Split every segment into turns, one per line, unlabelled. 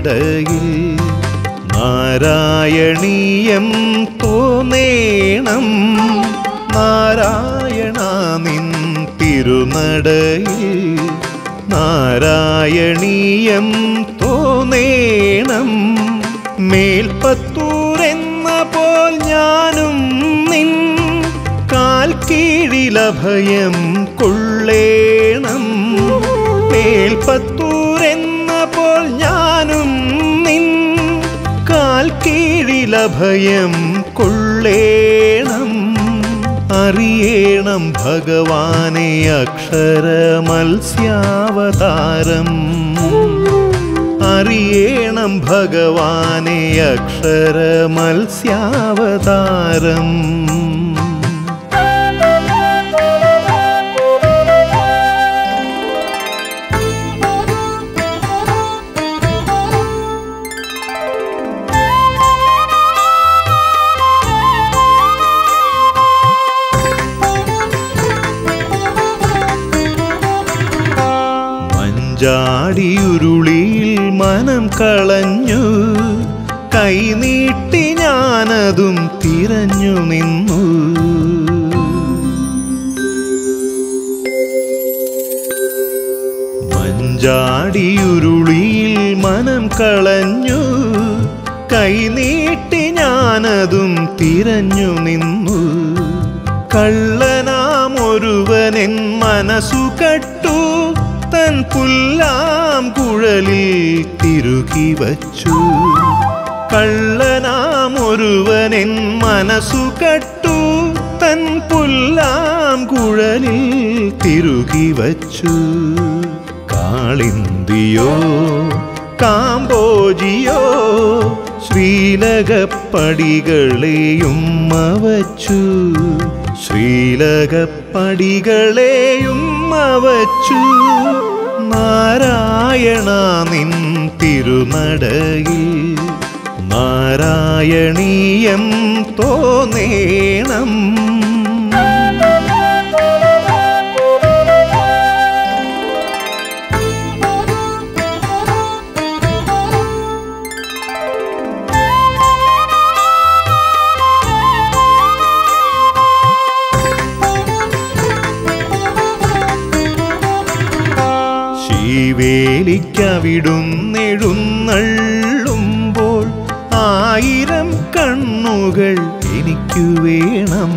തിരുനടയിൽ നാരായണീയം തോന്നേണം നാരായണ നിൻ തിരുനടയിൽ നാരായണീയം തോന്നേണം മേൽപ്പത്തൂരെന്ന പോൽ ഞാനും നിൻ കാൽ കീഴിലഭയം കൊള്ളേണം മേൽപ്പത്തൂരെന്ന പോൽ ഞാനും നിൻ കാൽ കീഴിലഭയം കൊള്ളേണം അറിയേണം ഭഗവാനെ അക്ഷര മത്സ്യാവതാരം അറിയേണം ഭഗവാനെ അക്ഷര മത്സ്യാവതാരം മഞ്ചാടിയുരുളിയിൽ മനം കളഞ്ഞു കൈനീട്ടി ഞാനതും തിരഞ്ഞു നിന്നു മഞ്ചാടിയുരുളിയിൽ മനം കളഞ്ഞു കൈനീട്ടി ഞാനതും തിരഞ്ഞു നിന്നു കള്ളനാം ഒരുവനെൻ മനസ്സു കട്ടു തൻ പുല്ലാം കുഴലിൽ തിരുകി വച്ചു കള്ളനാം ഒരുവനെൻ മനസ്സു കട്ടു തൻ പുല്ലാം കുഴലിൽ തിരുകി വച്ചു കാളിന്തിയോ കാമ്പോജിയോ ശ്രീലകപ്പടികളെയും വച്ചു ശ്രീലകപ്പടികളെയും വച്ചു നാരായണ നിൻ തിരുനടയിൽ നാരായണീയം തോന്നേണം ശീവേലിക്കവിടുന്നെഴുന്നള്ളുമ്പോൾ ആയിരം കണ്ണുകൾ എനിക്കു വേണം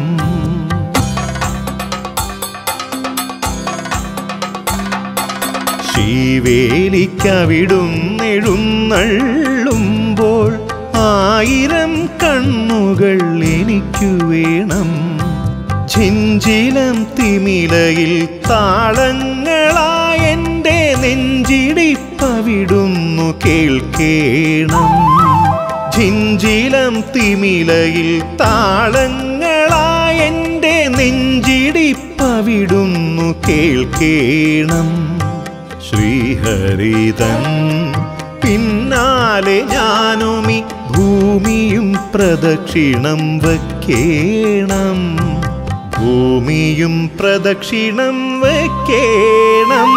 ശീവേലിക്കവിടുന്നെഴുന്നള്ളുമ്പോൾ ആയിരം കണ്ണുകൾ എനിക്കു വേണം ഝിഞ്ചിലം തിമിലയിൽ താളങ്ങളായെൻ്റെ നെഞ്ചിടിപ്പവിടുന്നു കേൾക്കേണം ഝിഞ്ചിലം തിമിലയിൽ താളങ്ങളായെൻ്റെ നെഞ്ചിടിപ്പവിടുന്നു കേൾക്കേണം ശ്രീഹരിതൻ പിന്നാലെ ഞാനുമി ഭൂമിയും പ്രദക്ഷിണം വയ്ക്കേണം ഭൂമിയും പ്രദക്ഷിണം വയ്ക്കേണം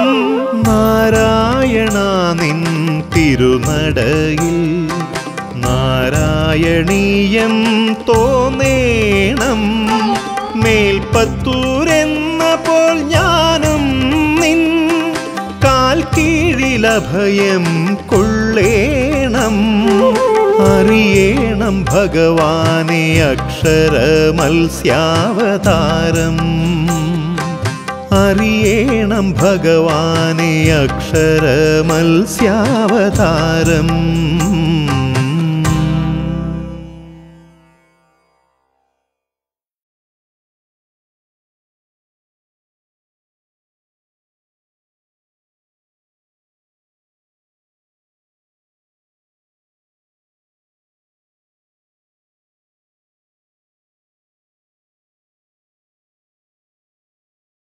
നാരായണ നിൻ തിരുനടയിൽ നാരായണീയം തോന്നേണം മേൽപ്പത്തൂരെന്ന പോൽ ഞാനും നിൻ കാൽ കീഴിലഭയം കൊള്ളേണം അറിയേണം ഭഗവാനെ അക്ഷര മത്സ്യാവതാരം അറിയേണം ഭഗവാനെ അക്ഷര മത്സ്യാവതാരം